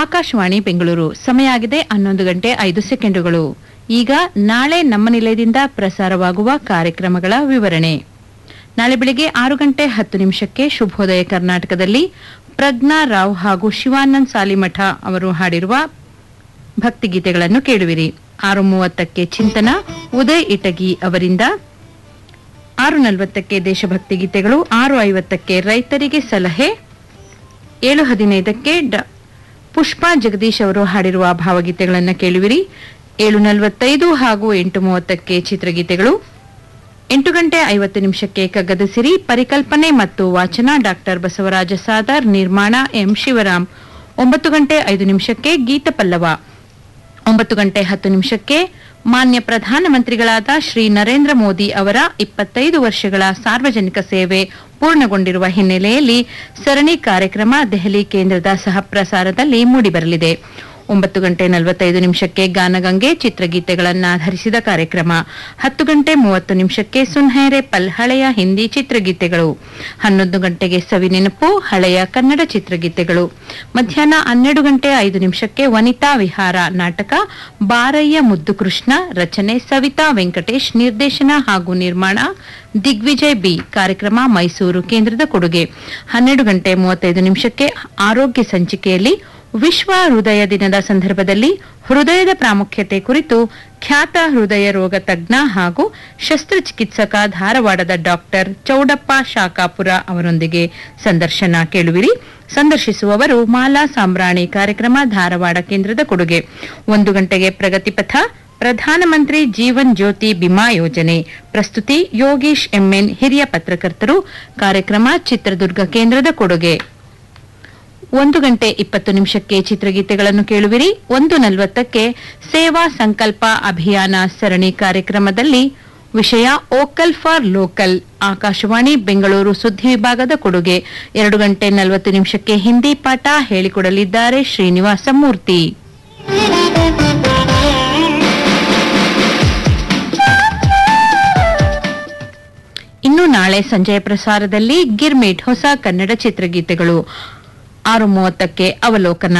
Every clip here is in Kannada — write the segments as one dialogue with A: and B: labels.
A: ಆಕಾಶವಾಣಿ ಬೆಂಗಳೂರು ಸಮಯ ಆಗಿದೆ ಹನ್ನೊಂದು ಗಂಟೆ ಐದು ಸೆಕೆಂಡುಗಳು ಈಗ ನಾಳೆ ನಮ್ಮ ನಿಲಯದಿಂದ ಪ್ರಸಾರವಾಗುವ ಕಾರ್ಯಕ್ರಮಗಳ ವಿವರಣೆ ನಾಳೆ ಬೆಳಿಗ್ಗೆ ಆರು ಗಂಟೆ ಹತ್ತು ನಿಮಿಷಕ್ಕೆ ಶುಭೋದಯ ಕರ್ನಾಟಕದಲ್ಲಿ ಪ್ರಜ್ಞಾ ರಾವ್ ಹಾಗೂ ಶಿವಾನಂದ್ ಸಾಲಿಮಠ ಅವರು ಹಾಡಿರುವ ಭಕ್ತಿಗೀತೆಗಳನ್ನು ಕೇಳುವಿರಿ ಆರು ಮೂವತ್ತಕ್ಕೆ ಚಿಂತನ ಉದಯ್ ಇಟಗಿ ಅವರಿಂದ ಆರು ನಲವತ್ತಕ್ಕೆ ದೇಶಭಕ್ತಿ ಗೀತೆಗಳು ಆರು ಐವತ್ತಕ್ಕೆ ರೈತರಿಗೆ ಸಲಹೆ ಏಳು ಹದಿನೈದಕ್ಕೆ ಡ- ಪುಷ್ಪಾ ಜಗದೀಶ್ ಅವರು ಹಾಡಿರುವ ಭಾವಗೀತೆಗಳನ್ನು ಕೇಳುವಿರಿ ಏಳು ನಲವತ್ತೈದು ಹಾಗೂ ಎಂಟು ಮೂವತ್ತಕ್ಕೆ ಚಿತ್ರಗೀತೆಗಳು ಎಂಟು ಗಂಟೆ ಐವತ್ತು ನಿಮಿಷಕ್ಕೆ ಕಗ್ಗದ ಸಿರಿ ಪರಿಕಲ್ಪನೆ ಮತ್ತು ವಾಚನ ಡಾಕ್ಟರ್ ಬಸವರಾಜ ಸಾದಾರ್ ನಿರ್ಮಾಣ ಎಂ ಶಿವರಾಮ್ ಒಂಬತ್ತು ಗಂಟೆ ಐದು ನಿಮಿಷಕ್ಕೆ ಗೀತ ಪಲ್ಲವ ಒಂಬತ್ತು ಗಂಟೆ ಹತ್ತು ನಿಮಿಷಕ್ಕೆ ಮಾನ್ಯ ಪ್ರಧಾನಮಂತ್ರಿಗಳಾದ ಶ್ರೀ ನರೇಂದ್ರ ಮೋದಿ ಅವರ ಇಪ್ಪತ್ತೈದು ವರ್ಷಗಳ ಸಾರ್ವಜನಿಕ ಸೇವೆ ಪೂರ್ಣಗೊಂಡಿರುವ ಹಿನ್ನೆಲೆಯಲ್ಲಿ ಸರಣಿ ಕಾರ್ಯಕ್ರಮ ದೆಹಲಿ ಕೇಂದ್ರದ ಸಹ ಪ್ರಸಾರದಲ್ಲಿ ಮೂಡಿಬರಲಿದೆ ಒಂಬತ್ತು ಗಂಟೆ ನಲವತ್ತೈದು ನಿಮಿಷಕ್ಕೆ ಗಾನಗಂಗೆ ಚಿತ್ರಗೀತೆಗಳನ್ನಾಧರಿಸಿದ ಕಾರ್ಯಕ್ರಮ ಹತ್ತು ಗಂಟೆ ಮೂವತ್ತು ನಿಮಿಷಕ್ಕೆ ಸುನ್ಹೇರೆ ಪಲ್ ಹಳೆಯ ಹಿಂದಿ ಚಿತ್ರಗೀತೆಗಳು ಹನ್ನೊಂದು ಗಂಟೆಗೆ ಸವಿನೆನಪು ಹಳೆಯ ಕನ್ನಡ ಚಿತ್ರಗೀತೆಗಳು ಮಧ್ಯಾಹ್ನ ಹನ್ನೆರಡು ಗಂಟೆ ಐದು ನಿಮಿಷಕ್ಕೆ ವನಿತಾ ವಿಹಾರ ನಾಟಕ ಬಾರಯ್ಯ ಮುದ್ದು ಕೃಷ್ಣ ರಚನೆ ಸವಿತಾ ವೆಂಕಟೇಶ್ ನಿರ್ದೇಶನ ಹಾಗೂ ನಿರ್ಮಾಣ ದಿಗ್ವಿಜಯ್ ಬಿ ಕಾರ್ಯಕ್ರಮ ಮೈಸೂರು ಕೇಂದ್ರದ ಕೊಡುಗೆ ಹನ್ನೆರಡು ಗಂಟೆ ಮೂವತ್ತೈದು ನಿಮಿಷಕ್ಕೆ ಆರೋಗ್ಯ ಸಂಚಿಕೆಯಲ್ಲಿ ವಿಶ್ವ ಹೃದಯ ದಿನದ ಸಂದರ್ಭದಲ್ಲಿ ಹೃದಯದ ಪ್ರಾಮುಖ್ಯತೆ ಕುರಿತು ಖ್ಯಾತ ಹೃದಯ ರೋಗ ತಜ್ಞ ಹಾಗೂ ಶಸ್ತ್ರಚಿಕಿತ್ಸಕ ಧಾರವಾಡದ ಡಾಕ್ಟರ್ ಚೌಡಪ್ಪ ಶಾಕಾಪುರ ಅವರೊಂದಿಗೆ ಸಂದರ್ಶನ ಕೇಳುವಿರಿ ಸಂದರ್ಶಿಸುವವರು ಮಾಲಾ ಸಾಂಬ್ರಾಣಿ ಕಾರ್ಯಕ್ರಮ ಧಾರವಾಡ ಕೇಂದ್ರದ ಕೊಡುಗೆ ಒಂದು ಗಂಟೆಗೆ ಪ್ರಗತಿಪಥ ಪ್ರಧಾನಮಂತ್ರಿ ಜೀವನ್ ಜ್ಯೋತಿ ಬಿಮಾ ಯೋಜನೆ ಪ್ರಸ್ತುತಿ ಯೋಗೀಶ್ ಎಂಎನ್ ಹಿರಿಯ ಪತ್ರಕರ್ತರು ಕಾರ್ಯಕ್ರಮ ಚಿತ್ರದುರ್ಗ ಕೇಂದ್ರದ ಕೊಡುಗೆ ಒಂದು ಗಂಟೆ ಇಪ್ಪತ್ತು ನಿಮಿಷಕ್ಕೆ ಚಿತ್ರಗೀತೆಗಳನ್ನು ಕೇಳುವಿರಿ ಒಂದು ನಲವತ್ತಕ್ಕೆ ಸೇವಾ ಸಂಕಲ್ಪ ಅಭಿಯಾನ ಸರಣಿ ಕಾರ್ಯಕ್ರಮದಲ್ಲಿ ವಿಷಯ vocal for local Akashvani Bengaluru ಸುದ್ದಿ ವಿಭಾಗದ ಕೊಡುಗೆ ಎರಡು ಗಂಟೆ ನಲವತ್ತು ನಿಮಿಷಕ್ಕೆ ಹಿಂದಿ ಪಾಠ ಹೇಳಿಕೊಡಲಿದ್ದಾರೆ ಶ್ರೀನಿವಾಸ ಮೂರ್ತಿ ಇನ್ನು ನಾಳೆ ಸಂಜೆಯ ಪ್ರಸಾರದಲ್ಲಿ ಗಿರ್ಮಿಟ್ ಹೊಸ ಕನ್ನಡ ಚಿತ್ರಗೀತೆಗಳು ಆರು ಮೂವತ್ತಕ್ಕೆ ಅವಲೋಕನ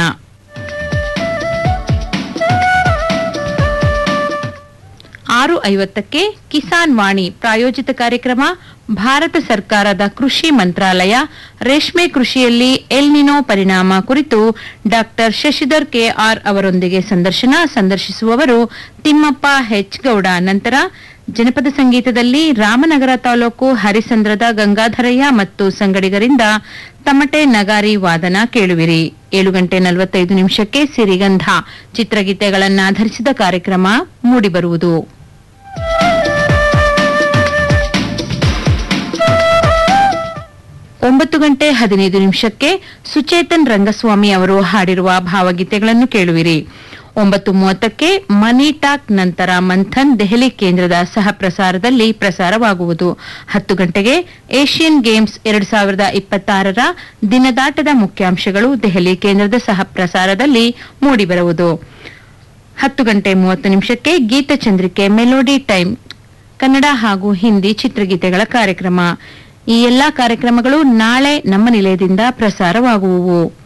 A: ಆರು ಐವತ್ತಕ್ಕೆ ಕಿಸಾನ್ ವಾಣಿ ಪ್ರಾಯೋಜಿತ ಕಾರ್ಯಕ್ರಮ ಭಾರತ ಸರ್ಕಾರದ ಕೃಷಿ ಮಂತ್ರಾಲಯ ರೇಷ್ಮೆ ಕೃಷಿಯಲ್ಲಿ ಎಲ್ನಿನೋ ಪರಿಣಾಮ ಕುರಿತು ಡಾಕ್ಟರ್ ಶಶಿಧರ್ ಕೆಆರ್ ಅವರೊಂದಿಗೆ ಸಂದರ್ಶನ ಸಂದರ್ಶಿಸುವವರು ತಿಮ್ಮಪ್ಪ ಹೆಚ್ ಗೌಡ ನಂತರ ಜನಪದ ಸಂಗೀತದಲ್ಲಿ ರಾಮನಗರ ತಾಲೂಕು ಹರಿಸಂದ್ರದ ಗಂಗಾಧರಯ್ಯ ಮತ್ತು ಸಂಗಡಿಗರಿಂದ ತಮಟೆ ನಗಾರಿ ವಾದನ ಕೇಳುವಿರಿ ಏಳು ಗಂಟೆ ನಲವತ್ತೈದು ನಿಮಿಷಕ್ಕೆ ಸಿರಿಗಂಧ ಚಿತ್ರಗೀತೆಗಳನ್ನಾಧರಿಸಿದ ಕಾರ್ಯಕ್ರಮ ಮೂಡಿಬರುವುದು ಒಂಬತ್ತು ಗಂಟೆ ಹದಿನೈದು ನಿಮಿಷಕ್ಕೆ ಸುಚೇತನ್ ರಂಗಸ್ವಾಮಿ ಅವರು ಹಾಡಿರುವ ಭಾವಗೀತೆಗಳನ್ನು ಕೇಳುವಿರಿ ಒಂಬತ್ತು ಮೂವತ್ತಕ್ಕೆ ಮನಿ ಟಾಕ್ ನಂತರ ಮಂಥನ್ ದೆಹಲಿ ಕೇಂದ್ರದ ಸಹ ಪ್ರಸಾರದಲ್ಲಿ ಪ್ರಸಾರವಾಗುವುದು ಹತ್ತು ಗಂಟೆಗೆ ಏಷ್ಯನ್ ಗೇಮ್ಸ್ ಎರಡು ಸಾವಿರದ ಇಪ್ಪತ್ತಾರರ ದಿನದಾಟದ ಮುಖ್ಯಾಂಶಗಳು ದೆಹಲಿ ಕೇಂದ್ರದ ಸಹ ಪ್ರಸಾರದಲ್ಲಿ ಮೂಡಿಬರುವುದು ಹತ್ತು ಗಂಟೆ ಮೂವತ್ತು ನಿಮಿಷಕ್ಕೆ ಗೀತಚಂದ್ರಿಕೆ ಮೆಲೋಡಿ ಟೈಮ್ ಕನ್ನಡ ಹಾಗೂ ಹಿಂದಿ ಚಿತ್ರಗೀತೆಗಳ ಕಾರ್ಯಕ್ರಮ ಈ ಎಲ್ಲಾ ಕಾರ್ಯಕ್ರಮಗಳು ನಾಳೆ ನಮ್ಮ ನಿಲಯದಿಂದ ಪ್ರಸಾರವಾಗುವುವು